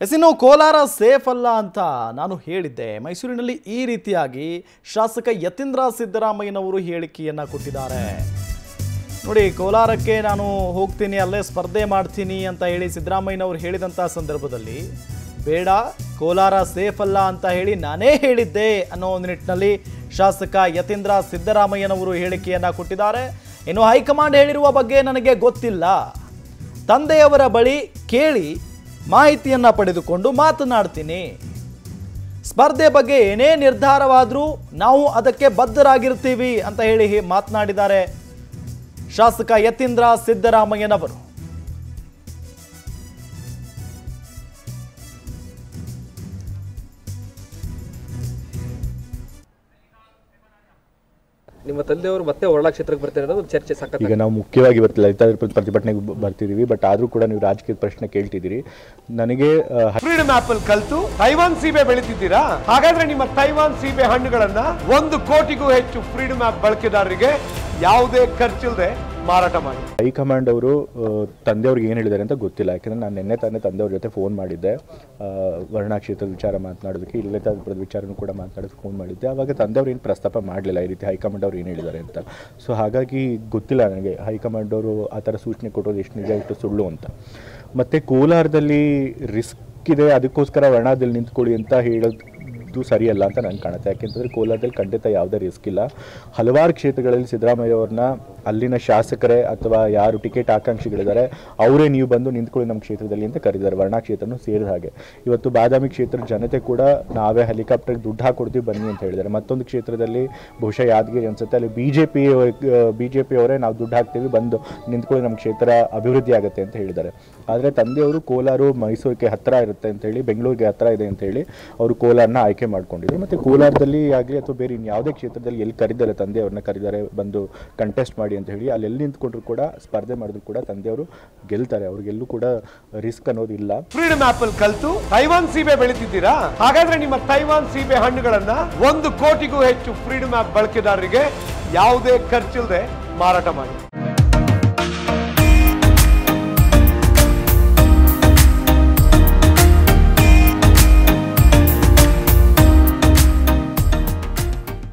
S ಇನ್ನು Kolar safe ಅಲ್ಲ ಅಂತ ನಾನು ಹೇಳಿದ್ದೆ ಮೈಸೂರಿನಲ್ಲಿ ಈ ರೀತಿಯಾಗಿ ಶಾಸಕ ಯತೀಂದ್ರ ಸಿದ್ದರಾಮಯ್ಯನವರು ಹೇಳಿಕೆಯನ್ನ ಕೊಟ್ಟಿದ್ದಾರೆ ನೋಡಿ ಕೋಲಾರಕ್ಕೆ ನಾನು ಹೋಗ್ತೀನಿ ಅಲ್ಲೇ ಸ್ಪರ್ಧೆ ಮಾಡ್ತೀನಿ ಅಂತ ಹೇಳಿ ಸಿದ್ದರಾಮಯ್ಯನವರು ಹೇಳಿದಂಥ ಸಂದರ್ಭದಲ್ಲಿ ಬೇಡ ಕೋಲಾರ ಸೇಫ್ ಅಲ್ಲ ಅಂತ ಹೇಳಿ ನಾನೇ ಹೇಳಿದ್ದೆ ಅನ್ನೋ ಒಂದು ನಿಟ್ಟಿನಲ್ಲಿ ಶಾಸಕ ಯತೀಂದ್ರ ಸಿದ್ದರಾಮಯ್ಯನವರು ಹೇಳಿಕೆಯನ್ನ ಕೊಟ್ಟಿದ್ದಾರೆ ಇನ್ನು ಹೈಕಮಾಂಡ್ ಹೇಳಿರುವ ಬಗ್ಗೆ ನನಗೆ ಗೊತ್ತಿಲ್ಲ ತಂದೆಯವರ ಬಳಿ ಕೇಳಿ ಮಾಹಿತಿಯನ್ನ ಪಡೆದುಕೊಂಡು ಮಾತನಾಡ್ತೀನಿ ಸ್ಪರ್ಧೆ ಬಗ್ಗೆ ಏನೇ ನಿರ್ಧಾರವಾದರೂ ನಾವು ಅದಕ್ಕೆ ಬದ್ಧರಾಗಿರ್ತೀವಿ ಅಂತ ಹೇಳಿ ಹೇ- ಮಾತನಾಡಿದ್ದಾರೆ ಶಾಸಕ ಯತೀಂದ್ರ ಸಿದ್ದರಾಮಯ್ಯನವರು ನಿಮ್ಮ ತಂದೆಯವರು ಮತ್ತೆ ಹೊರಳಾ ಕ್ಷೇತ್ರಕ್ಕೆ ಬರ್ತಾರೆ ಅನ್ನೋದು ಒಂದು ಚರ್ಚೆ ಸಖತ್ ಈಗ ನಾವು ಮುಖ್ಯವಾಗಿ ಬರ್ತಿ ಲಲಿತಾ ಪ್ರತಿಭಟನೆಗೆ ಬ- ಬರ್ತಿದ್ದೀವಿ ಬಟ್ ಆದರೂ ಕೂಡ ನೀವು ರಾಜಕೀಯ ಪ್ರಶ್ನೆ ಕೇಳ್ತಿದ್ದೀರಿ ನನಗೆ ಆ, ಫ್ರೀಡಮ್ ಆಪ್ ಅಲ್ಲಿ ಕಲ್ತು ತೈವಾನ್ ಸೀಬೆ ಬೆಳಿತಿದ್ದೀರಾ ಹಾಗಾದ್ರೆ ನಿಮ್ಮ ತೈವಾನ್ ಸೀಬೆ ಹಣ್ಣುಗಳನ್ನ ಒಂದು ಕೋಟಿಗೂ ಹೆಚ್ಚು ಫ್ರೀಡಮ್ ಆಪ್ ಬಳಕೆದಾರರಿಗೆ ಯಾವುದೇ ಖರ್ಚಿಲ್ಲದೆ ಮಾರಾಟ ಮಾಡಿ ಹೈಕಮಾಂಡ್ ಅವರು ಆ, ತಂದೆಯವ್ರಿಗೆ ಏನು ಹೇಳಿದ್ದಾರೆ ಅಂತ ಗೊತ್ತಿಲ್ಲ ಯಾಕಂದರೆ ನಾನು ನಿನ್ನೆ ತಾನೇ ತಂದೆಯವ್ರ ಜೊತೆ ಫೋನ್ ಮಾಡಿದ್ದೆ ಆ, ವರ್ಣಾ ಕ್ಷೇತ್ರದ ವಿಚಾರ ಮಾತನಾಡೋದಕ್ಕೆ ಲಲಿತಾ ವಿಚಾರನೂ ಕೂಡ ಮಾತನಾಡೋದಕ್ಕೆ ಫೋನ್ ಮಾಡಿದ್ದೆ ಆವಾಗ ತಂದೆಯವ್ರು ಏನು ಪ್ರಸ್ತಾಪ ಮಾಡಲಿಲ್ಲ ಈ ರೀತಿ ಹೈಕಮಾಂಡ್ ಅವ್ರು ಏನು ಹೇಳಿದ್ದಾರೆ ಅಂತ ಸೊ ಹಾಗಾಗಿ ಗೊತ್ತಿಲ್ಲ ನನಗೆ ಹೈಕಮಾಂಡ್ ಅವರು ಆ ಥರ ಸೂಚನೆ ಕೊಟ್ಟೋದು ಎಷ್ಟು ನಿಜ ಎಷ್ಟು ಸುಳ್ಳು ಅಂತ ಮತ್ತು ಕೋಲಾರದಲ್ಲಿ ರಿಸ್ಕ್ ಇದೆ ಅದಕ್ಕೋಸ್ಕರ ವರ್ಣಾದಲ್ಲಿ ನಿಂತ್ಕೊಳ್ಳಿ ಅಂತ ಹೇಳೋದು ಇದು ಸರಿಯಲ್ಲ ಅಂತ ನನಗೆ ಕಾಣುತ್ತೆ ಯಾಕೆಂತಂದರೆ ಕೋಲಾರದಲ್ಲಿ ಖಂಡಿತ ಯಾವುದೇ ರಿಸ್ಕ್ ಇಲ್ಲ ಹಲವಾರು ಕ್ಷೇತ್ರಗಳಲ್ಲಿ ಸಿದ್ದರಾಮಯ್ಯ ಅವ್ರನ್ನ ಅಲ್ಲಿನ ಶಾಸಕರೇ ಅಥವಾ ಯಾರು ಟಿಕೆಟ್ ಆಕಾಂಕ್ಷಿಗಳಿದ್ದಾರೆ ಅವರೇ ನೀವು ಬಂದು ನಿಂತ್ಕೊಳ್ಳಿ ನಮ್ಮ ಕ್ಷೇತ್ರದಲ್ಲಿ ಅಂತ ಕರೆದಿದ್ದಾರೆ ವರ್ಣಾ ಕ್ಷೇತ್ರನೂ ಸೇರಿದ ಹಾಗೆ ಇವತ್ತು ಬಾದಾಮಿ ಕ್ಷೇತ್ರದ ಜನತೆ ಕೂಡ ನಾವೇ ಹೆಲಿಕಾಪ್ಟರ್ಗೆ ದುಡ್ಡು ಹಾಕೊಡ್ತೀವಿ ಬನ್ನಿ ಅಂತ ಹೇಳಿದ್ದಾರೆ ಮತ್ತೊಂದು ಕ್ಷೇತ್ರದಲ್ಲಿ ಬಹುಶಃ ಯಾದಗಿರಿ ಅನ್ಸುತ್ತೆ ಅಲ್ಲಿ B J P B J ಪಿಯವರೇ ನಾವು ದುಡ್ಡು ಹಾಕ್ತೀವಿ ಬಂದು ನಿಂತ್ಕೊಳ್ಳಿ ನಮ್ಮ ಕ್ಷೇತ್ರ ಅಭಿವೃದ್ಧಿ ಆಗುತ್ತೆ ಅಂತ ಹೇಳಿದ್ದಾರೆ ಆದರೆ ತಂದೆಯವರು ಕೋಲಾರ ಮೈಸೂರಿಗೆ ಹತ್ತಿರ ಇರುತ್ತೆ ಅಂತ ಹೇಳಿ ಬೆಂಗಳೂರಿಗೆ ಹತ್ತಿರ ಇದೆ ಅಂತ ಹೇಳಿ ಅವರು ಕೋಲಾರನ ಆಯ್ಕೆ ಮಾಡ್ಕೊಂಡಿದ್ರು ಮತ್ತು ಕೋಲಾರದಲ್ಲಿ ಆಗಲಿ ಅಥವಾ ಬೇರೆ ಇನ್ಯಾವುದೇ ಕ್ಷೇತ್ರದಲ್ಲಿ ಎಲ್ಲಿ ಕರೀತಾರೆ ತಂದೆಯವ್ರನ್ನ ಕರೀತಾರೆ ಬಂದು ಕಂಟೆಸ್ಟ್ ಮಾಡಿ ಅಂತ ಹೇಳಿ ಅಲ್ಲಿ ಎಲ್ಲಿ ನಿಂತ್ಕೊಂಡ್ರು ಕೂಡ ಸ್ಪರ್ಧೆ ಮಾಡಿದ್ರು ಕೂಡ ತಂದೆಯವರು ಗೆಲ್ತಾರೆ ಅವ್ರಿಗೆಲ್ಲೂ ಕೂಡ ರಿಸ್ಕ್ ಅನ್ನೋದು ಇಲ್ಲ ಫ್ರೀಡಮ್ ಆಪ್ ಅಲ್ಲಿ ಕಲ್ತು ತೈವಾನ್ ಸೀಬೆ ಬೆಳಿತಿದ್ದೀರಾ ಹಾಗಾದ್ರೆ ನಿಮ್ಮ ತೈವಾನ್ ಸೀಬೆ ಹಣ್ಣುಗಳನ್ನ ಒಂದು ಕೋಟಿಗೂ ಹೆಚ್ಚು ಫ್ರೀಡಮ್ ಆಪ್ ಬಳಕೆದಾರರಿಗೆ ಯಾವುದೇ ಖರ್ಚಿಲ್ಲದೆ ಮಾರಾಟ ಮಾಡಿ